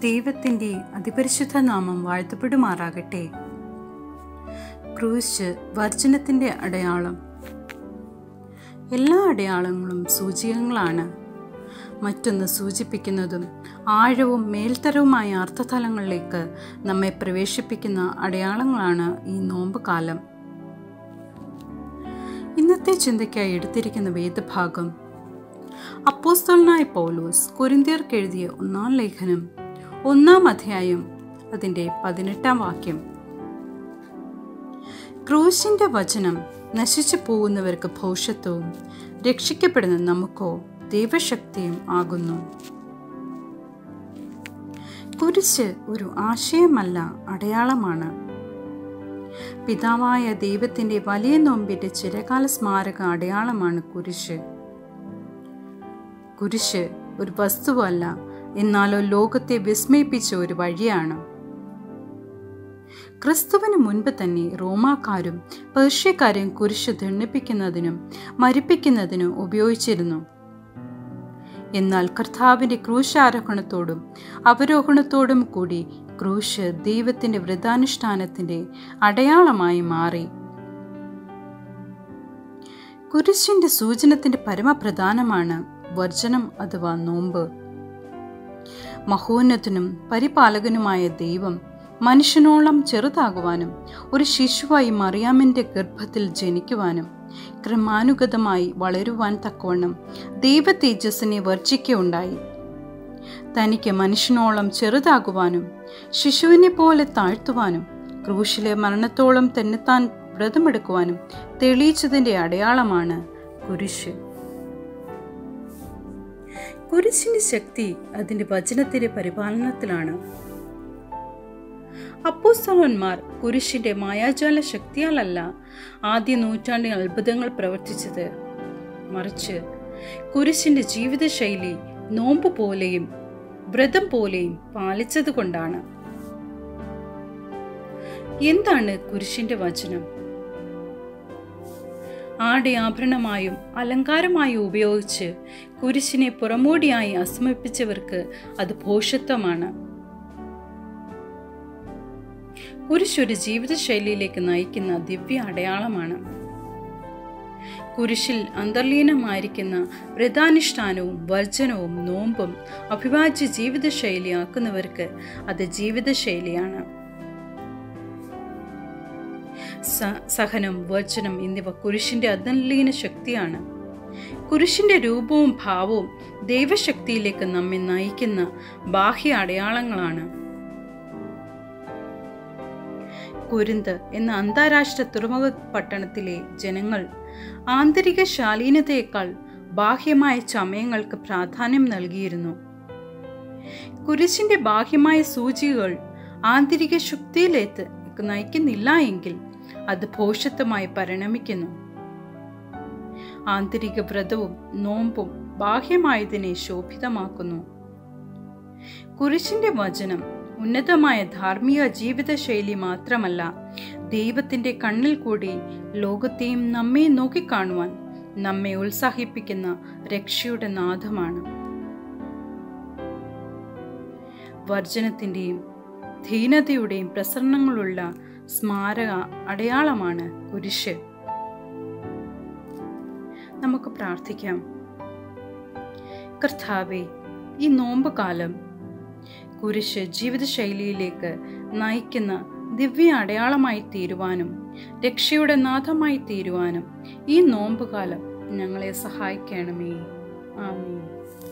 ദൈവത്തിൻ്റെ അതിപരിശുദ്ധ നാമം വാഴ്ത്തപ്പെടുമാറാകട്ടെ ക്രൂശ് വർജനത്തിൻ്റെ അടയാളം എല്ലാ അടയാളങ്ങളും സൂചകങ്ങളാണ് മറ്റൊന്ന് സൂചിപ്പിക്കുന്നതും ആഴവും മേൽത്തരവുമായ അർത്ഥതലങ്ങളിലേക്ക് നമ്മെ പ്രവേശിപ്പിക്കുന്ന അടയാളങ്ങളാണ് ഈ നോമ്പ് കാലം ഇന്നത്തെ ചിന്തയ്ക്കായി എടുത്തിരിക്കുന്ന വേദഭാഗം അപ്പോസ്തലനായ പൗലോസ് കൊരിന്തിയർക്ക് എഴുതിയ ഒന്നാം ലേഖനം ഒന്നാം അധ്യായം അതിൻ്റെ പതിനെട്ടാം വാക്യം ക്രൂശിന്റെ വചനം നശിച്ചു പോകുന്നവർക്ക് ഭവിഷ്യത്വവും രക്ഷിക്കപ്പെടുന്ന നമുക്കോ ദൈവശക്തിയും ആകുന്നു കുരിശ് ഒരു ആശയമല്ല അടയാളമാണ് പിതാവായ ദൈവത്തിന്റെ വലിയ നോമ്പിന്റെ ചിരകാല സ്മാരക അടയാളമാണ് കുരിശ് കുരിശ് ഒരു വസ്തുവല്ല എന്നാലോ ലോകത്തെ വിസ്മയിപ്പിച്ച ഒരു വഴിയാണ് ക്രിസ്തുവിന് മുൻപ് തന്നെ റോമാക്കാരും പേർഷ്യക്കാരും കുരിശ് ദണ്ഡിപ്പിക്കുന്നതിനും മരിപ്പിക്കുന്നതിനും ഉപയോഗിച്ചിരുന്നു എന്നാൽ കർത്താവിന്റെ ക്രൂശാരോഹണത്തോടും അവരോഹണത്തോടും കൂടി ക്രൂശ് ദൈവത്തിന്റെ വ്രതാനുഷ്ഠാനത്തിന്റെ അടയാളമായി മാറി കുരിശിന്റെ സൂചനത്തിന്റെ പരമപ്രധാനമാണ് വർജനം അഥവാ നോമ്പ് മഹോന്നതനും പരിപാലകനുമായ ദൈവം മനുഷ്യനോളം ചെറുതാകുവാനും ഒരു ശിശുവായി മറിയാമിന്റെ ഗർഭത്തിൽ ജനിക്കുവാനും ക്രമാനുഗതമായി വളരുവാൻ തക്കവണ്ണം ദൈവ തേജസ്സിനെ വർജിക്കുകയുണ്ടായി തനിക്ക് മനുഷ്യനോളം ചെറുതാകുവാനും ശിശുവിനെ പോലെ താഴ്ത്തുവാനും ക്രൂശിലെ മരണത്തോളം തന്നെത്താൻ വ്രതമെടുക്കുവാനും തെളിയിച്ചതിന്റെ അടയാളമാണ് കുരിശ് കുരിശിന്റെ ശക്തി അതിന്റെ വചനത്തിന്റെ പരിപാലനത്തിലാണ് അപ്പോസ്തലന്മാർ കുരിശിന്റെ മായാജാല ശക്തിയാലല്ല ആദ്യ നൂറ്റാണ്ടിൽ അത്ഭുതങ്ങൾ പ്രവർത്തിച്ചത് മറിച്ച് കുരിശിന്റെ ജീവിതശൈലി നോമ്പ് പോലെയും വ്രതം പോലെയും പാലിച്ചതുകൊണ്ടാണ് എന്താണ് കുരിശിന്റെ വചനം ആടെ ആഭരണമായും അലങ്കാരമായും ഉപയോഗിച്ച് കുരിശിനെ പുറമോടിയായി അസമിപ്പിച്ചവർക്ക് അത് ഭോഷത്വമാണ് കുരിശ് ഒരു ജീവിതശൈലിയിലേക്ക് നയിക്കുന്ന ദിവ്യ അടയാളമാണ് കുരിശിൽ അന്തർലീനമായിരിക്കുന്ന വ്രതാനുഷ്ഠാനവും വർജനവും നോമ്പും അഭിവാജ്യ ജീവിതശൈലിയാക്കുന്നവർക്ക് അത് ജീവിതശൈലിയാണ് സഹനം വർജനം എന്നിവ കുരിശിന്റെ അന്തർലീന ശക്തിയാണ് കുരിശിന്റെ രൂപവും ഭാവവും ദൈവശക്തിയിലേക്ക് നമ്മെ നയിക്കുന്ന ബാഹ്യ അടയാളങ്ങളാണ് കുരുന്ത് എന്ന അന്താരാഷ്ട്ര തുറമുഖ പട്ടണത്തിലെ ജനങ്ങൾ ആന്തരിക ശാലീനതയേക്കാൾ ബാഹ്യമായ ചമയങ്ങൾക്ക് പ്രാധാന്യം നൽകിയിരുന്നു കുരിശിന്റെ ബാഹ്യമായ സൂചികകൾ ആന്തരിക ശുദ്ധിയിലേക്ക് നയിക്കുന്നില്ല എങ്കിൽ അത് ഭോഷത്വമായി പരിണമിക്കുന്നു ആന്തരിക വ്രതവും നോമ്പും ബാഹ്യമായതിനെ ശോഭിതമാക്കുന്നു കുരിശിന്റെ വചനം ഉന്നതമായ ധാർമ്മിക ജീവിതശൈലി മാത്രമല്ല ദൈവത്തിന്റെ കണ്ണിൽ കൂടി ലോകത്തെയും നമ്മെ നോക്കിക്കാണുവാൻ നമ്മെ ഉത്സാഹിപ്പിക്കുന്ന രക്ഷയുടെ നാഥമാണ് വർജനത്തിന്റെയും ധീനതയുടെയും പ്രസരണങ്ങളുള്ള സ്മാരക അടയാളമാണ് കുരിശ് നമുക്ക് പ്രാർത്ഥിക്കാം കർത്താവെ ഈ നോമ്പ് കാലം കുരിശ് ജീവിതശൈലിയിലേക്ക് നയിക്കുന്ന ദിവ്യ അടയാളമായി തീരുവാനും രക്ഷയുടെ നാഥമായി തീരുവാനും ഈ നോമ്പുകാലം ഞങ്ങളെ സഹായിക്കണമേ ആമീൻ